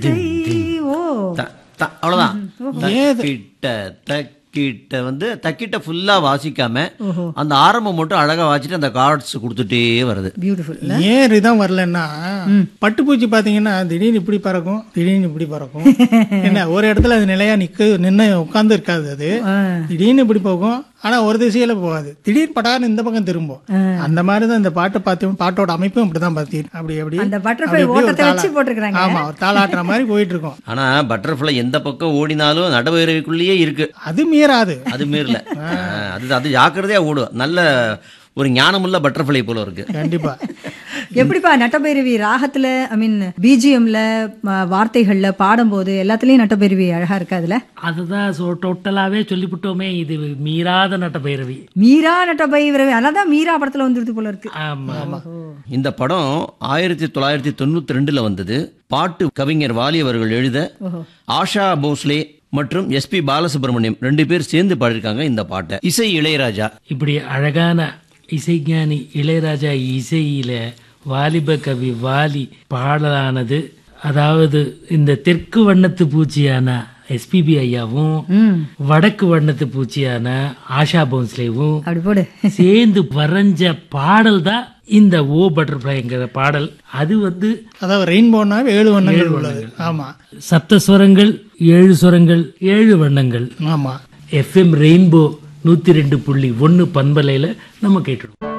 தக்கை ஓ த- த- அவ்வளவுதான் தக்கிட்ட தக்கிட்ட வந்து தக்கிட்ட ஃபுல்லா வாசிக்காம அந்த ஆரம்பம் மட்டும் அழகா வாசிட்டு அந்த கார்ட்ஸ் கொடுத்துட்டே வருது பியூட்டிஃபுல் ஏன் ரிதம் வரலன்னா பட்டுப்பூச்சி பாத்தீங்கன்னா திடீர்னு இப்படி பறக்கும் திடீர்னு இப்படி பறக்கும் என்ன ஒரு இடத்துல அது நிலையா நிக்க நின்று உட்கார்ந்து இருக்காது அது திடீர்னு இப்படி போகும் ஆனா ஒரு திசையில போகாது திடீர்னு படார்னு இந்த பக்கம் திரும்பும் அந்த மாதிரி தான் இந்த பாட்டை பார்த்து பாட்டோட அமைப்பும் அப்படிதான் பார்த்தீங்க அப்படி அப்படி அந்த butterfly அப்படி அப்படி ஒரு ஓட்டத்தை வச்சு தாளா- போட்டிருக்காங்க. ஆமா ஒரு தாளாட்டுற மாதிரி போயிட்டு இருக்கும் ஆனா பட்டர்ஃப்ளை எந்த பக்கம் ஓடினாலும் நடுவரவிக்குள்ளேயே இருக்கு அது மீறாது அது மீறல ஆஹ், அது அது ஜாக்கிரதையா ஓடும் நல்ல ஒரு ஞானமுள்ள பட்டர்ஃப்ளை போல இருக்கு கண்டிப்பா எப்படிப்பா நட்டபைரவி ராகத்துல ஐ மீன் பிஜிஎம்ல வார்த்தைகள்ல பாடும்போது எல்லாத்துலயும் நட்டபைரவி அழகா இருக்கா அதுல அதுதான் சொ டோட்டலாவே சொல்லிவிட்டோமே இது மீறாத நட்ட பைரவி மீரா நட்டபைரவி அதான் மீரா படத்துல வந்துருது போல இருக்கு ஆமா இந்த படம் ஆயிரத்தி தொள்ளாயிரத்தி தொண்ணூத்தி ரெண்டுல வந்தது பாட்டு கவிஞர் வாலி அவர்கள் எழுத ஆஷா போஸ்லே மற்றும் எஸ்பி பாலசுப்ரமணியம் ரெண்டு பேர் சேர்ந்து பாடியிருக்காங்க இந்த பாட்டை இசை இளையராஜா இப்படி அழகான இசைஞானி இளையராஜா இசையில வாலிப கவி வாலி பாடலானது அதாவது இந்த தெற்கு வண்ணத்து பூச்சியான எஸ்பிபி ஐயாவும் வடக்கு வண்ணத்து பூச்சியான ஆஷா போன்ஸ்லேவும் அப்படி போடு சேர்ந்து வரைஞ்ச பாடல் தான் இந்த ஓ பட்டர்ஃப்ளைங்கிற பாடல் அது வந்து அதாவது ரெயின்போனா ஏழு வண்ணங்கள் உள்ளது ஆமா சப்த ஸ்வரங்கள் ஏழு ஸ்வரங்கள் ஏழு வண்ணங்கள் ஆமா எஃப்எம் ரெயின்போ நூத்தி ரெண்டு புள்ளி ஒன்னு பண்பலையில நம்ம கேட்டுடுவோம்